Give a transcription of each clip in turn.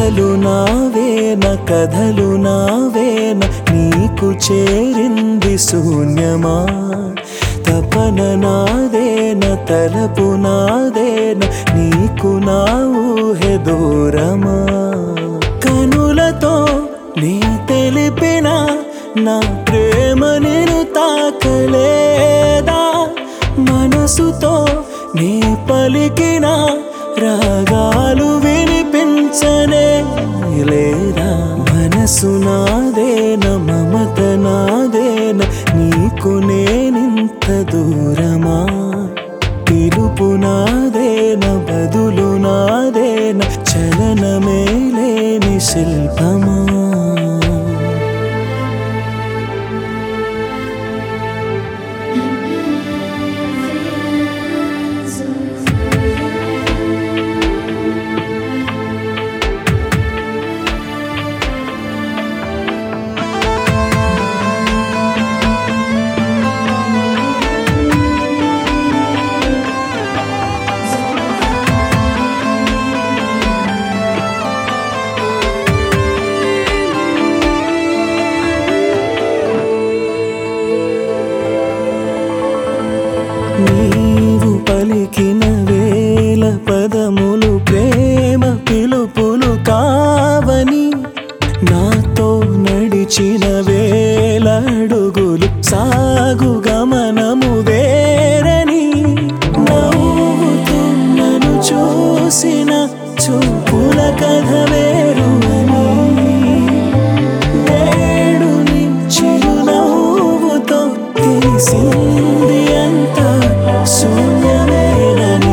కలలు నావేన కథలు నావేన నీకు చేరింది శూన్యమా తపన నాదేన తలపు నాదేన నీకు నా ఊహె దూరమా కనులతో నీ తెలిపిన నా ప్రేమ నేను తాకలేదా మనసుతో నీ పలికిన రాగాలు వినిపించనే లేదా మనసు నాదేన మమత నాదేన నీకు నేనింత దూరమా పిలుపు నాదేన బదులు నాదేన చలనమే లేని శిల్పమా నీవు పలికిన వేల పదములు ప్రేమ పిలుపులు కావని నాతో నడిచిన వేల అడుగులు సాగు గమనము వేరని నవ్వుతూ నన్ను చూసిన చూపుల కథ వేరు అని నేడు నీ చిరునవ్వుతో తెలిసింది అంత శూన్యమేనని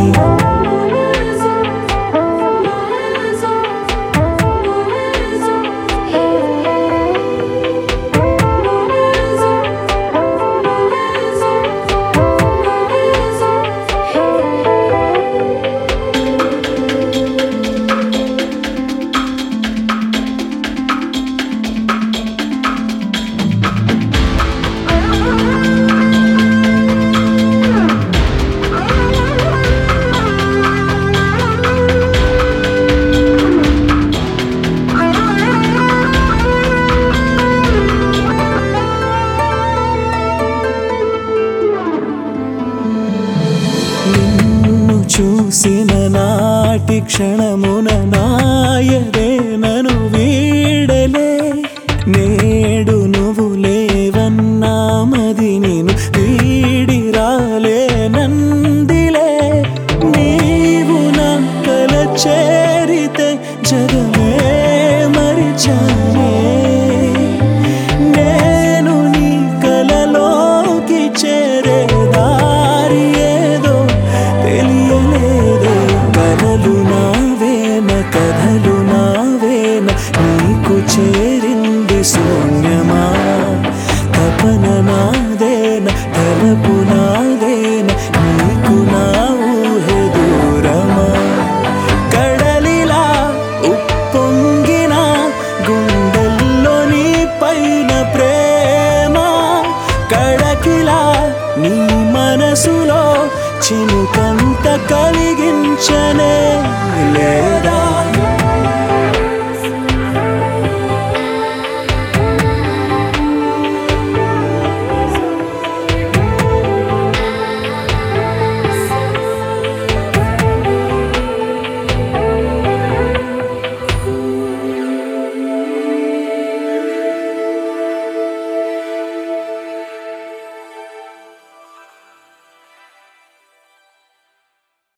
నిన్ను చూసిన నాటి క్షణమున నాయదే నను వీడలే నేడు నువ్వు లేవన్నా మది నేను వీడి రాలే నందిలే నీవు నా కల చేరితే జగమే మరిచానే నేను నీ కలలోకి చేరే దారి ఏదో తెలియలేదే కలలు నావేన కథలు నావేన నీకు చేరింది శూన్యమా తపన నాదేన తలపు నాదేన నీకు నా ఊహె దూరమా కడలిలా ఉప్పొంగిన గుండెల్లో నీ పైన ప్రేమ కడకిలా నీ మనసులో చినుకంత కలిగించనే లేదా